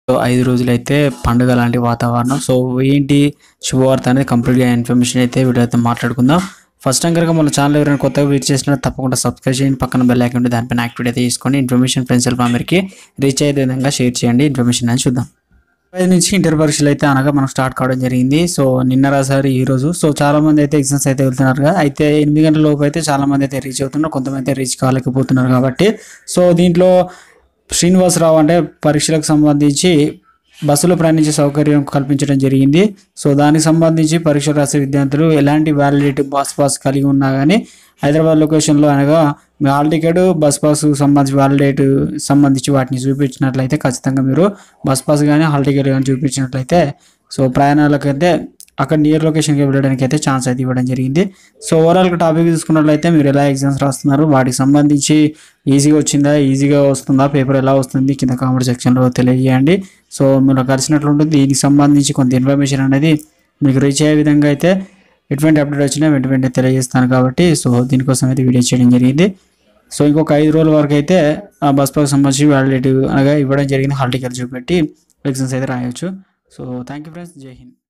so ఐదు రోజులైతే పండుగ లాంటి వాతావరణం సో ఏంటి శుభవార్త అనేది కంప్లీట్గా ఇన్ఫర్మేషన్ అయితే వీడియో అయితే మాట్లాడుకుందాం ఫస్ట్ టైం కనుక మన ఛానల్ ఎవరైనా కొత్తగా విజిట్ చేసినా తప్పకుండా సబ్స్క్రైబ్ చేయండి పక్కన బెల్ ఐకాన్ ఉంటే దానిపైన యాక్టివేట్ అయితే చేసుకోండి ఇన్ఫర్మేషన్ ఫ్రెండ్స్ అందరికీ రీచ్ అయ్యే విధంగా షేర్ చేయండి ఇన్ఫర్మేషన్ అని చూద్దాం ఐదు నుంచి ఇంటర్ పరీక్షలు అయితే అనగా మనం స్టార్ట్ కావడం జరిగింది సో నిన్న రాసారు ఈ రోజు సో చాలా మంది అయితే ఎగ్జామ్స్ అయితే వెళ్తున్నారు కదా అయితే ఎనిమిది గంటల లోపు అయితే చాలా మంది అయితే రీచ్ అవుతున్నారు కొంతమంది అయితే రీచ్ కాలేకపోతున్నారు కాబట్టి సో దీంట్లో శ్రీనివాసరావు అంటే పరీక్షలకు సంబంధించి బస్సులో ప్రయాణించే సౌకర్యం కల్పించడం జరిగింది సో దానికి సంబంధించి పరీక్ష రాసే విద్యార్థులు ఎలాంటి వ్యాలిడిటీ బస్ పాస్ కలిగి ఉన్నా కానీ హైదరాబాద్ లొకేషన్లో అనగా మీ హాల్ టికెట్ బస్ పాస్ సంబంధించి వ్యాలిడేట్ సంబంధించి వాటిని చూపించినట్లయితే ఖచ్చితంగా మీరు బస్ పాస్ కానీ హాల్ టికెట్ కానీ చూపించినట్లయితే సో ప్రయాణాలకైతే అక్కడ నియర్ లొకేషన్కి వెళ్ళడానికి అయితే ఛాన్స్ అయితే ఇవ్వడం జరిగింది సో ఓవరాల్గా టాపిక్ చూసుకున్నట్లయితే మీరు ఎలా ఎగ్జామ్స్ రాస్తున్నారు వాటికి సంబంధించి ఈజీగా వచ్చిందా ఈజీగా వస్తుందా పేపర్ ఎలా వస్తుంది కింద కామెంట్ సెక్షన్లో తెలియజేయండి సో మీరు కలిసినట్లు ఉంటుంది దీనికి సంబంధించి కొంత ఇన్ఫర్మేషన్ అనేది మీకు రీచ్ అయ్యే విధంగా అయితే ఎటువంటి అప్డేట్ వచ్చినా వెంట వెంటనే తెలియజేస్తాను కాబట్టి సో దీనికోసం అయితే వీడియో చేయడం జరిగింది సో ఇంకొక ఐదు రోజుల వరకు అయితే ఆ బస్ పాస్ సంబంధించి వ్యాలిడిటీ అనగా ఇవ్వడం జరిగింది హాల్ టికెట్ చూపెట్టి ఎగ్జామ్స్ అయితే రాయొచ్చు సో థ్యాంక్ యూ ఫ్రెండ్స్ జై హింద్